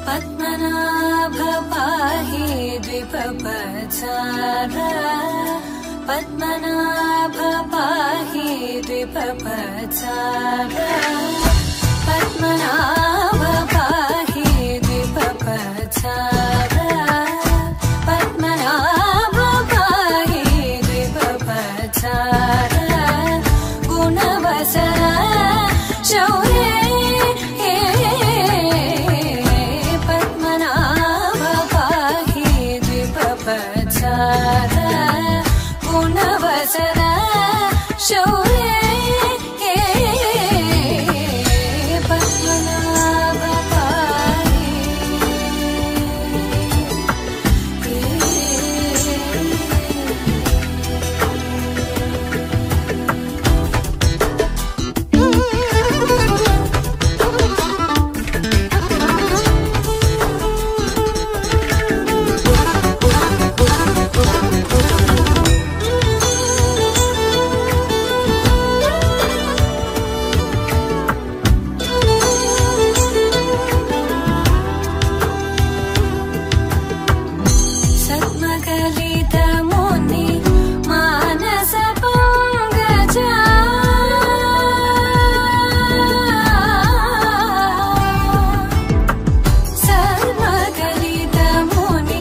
पद्मनाभ पाहि द्विपपचार पद्मनाभ पाहि द्विपपचार पद्मनाभ पाहि द्विपपचार पद्मनाभ पाहि द्विपपचार गुणवसर शौर्ये पद्मनाभ पाहि द्विपपचार गुणवसर शौर्ये पद्मनाभ पाहि सद्मकलितमुनि मानसपङ्गजा सद्मकलितमुनि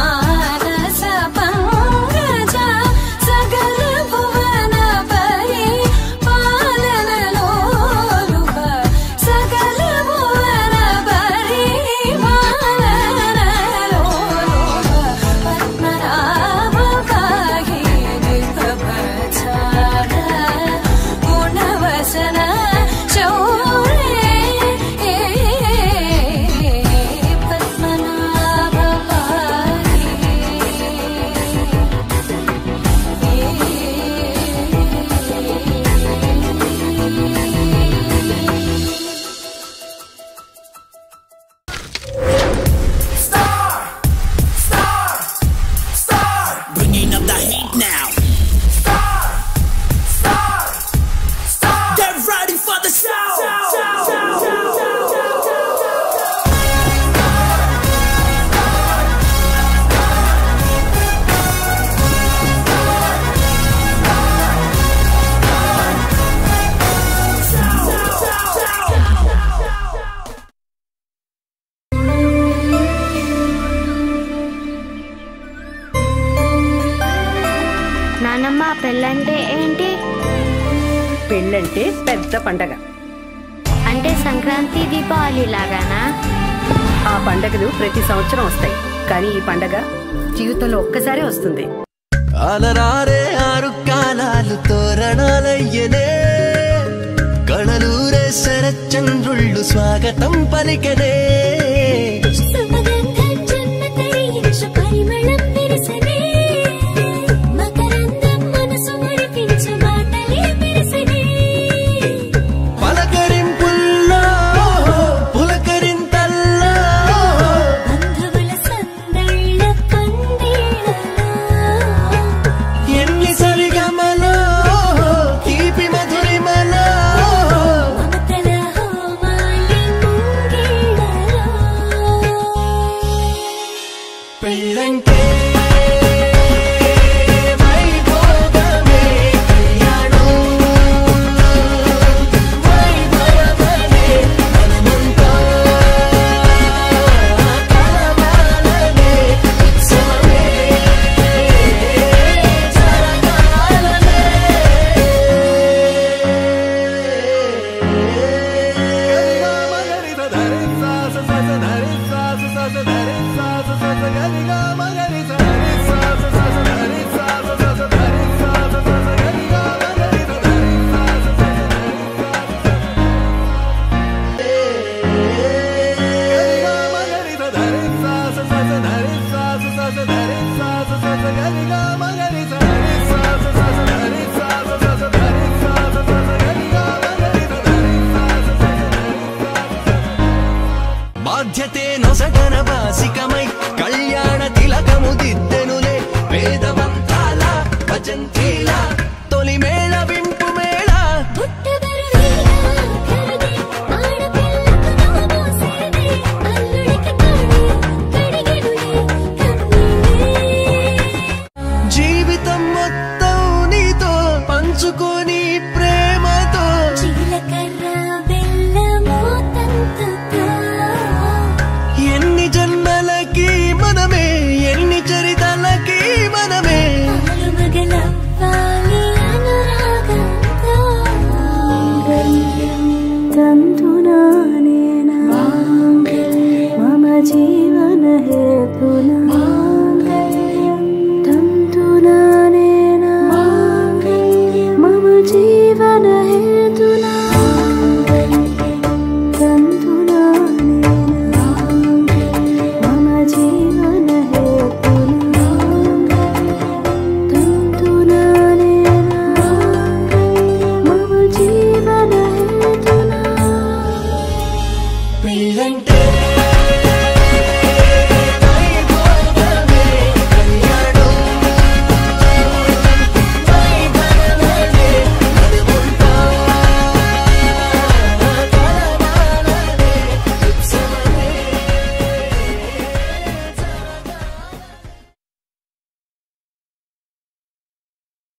मानसपङ्गजा सकलभुवनपरि पालनलोलुप सकलभुवनपरि पालनलोलुप पद्मनाभ पाहि द्विपपचार गुणवसन शौर्ये पद्मनाभ पाहि Bringing up the heat now. Get ready for the show. నానమ్మ పెళ్ళంటే ఏంటి పెళ్ళంటే పెద్ద పండగ అంటే సంక్రాంతి దీపావళి లాగానా ఆ పండగలు ప్రతి సంవత్సరం వస్తాయి కానీ ఈ పండగ జీవితంలో ఒక్కసారే వస్తుంది అలరారే ఆరు కాలాలు తోరణాలయ్యనే కళలూరే శరచంద్రుళ్ళు స్వాగతం పలికనే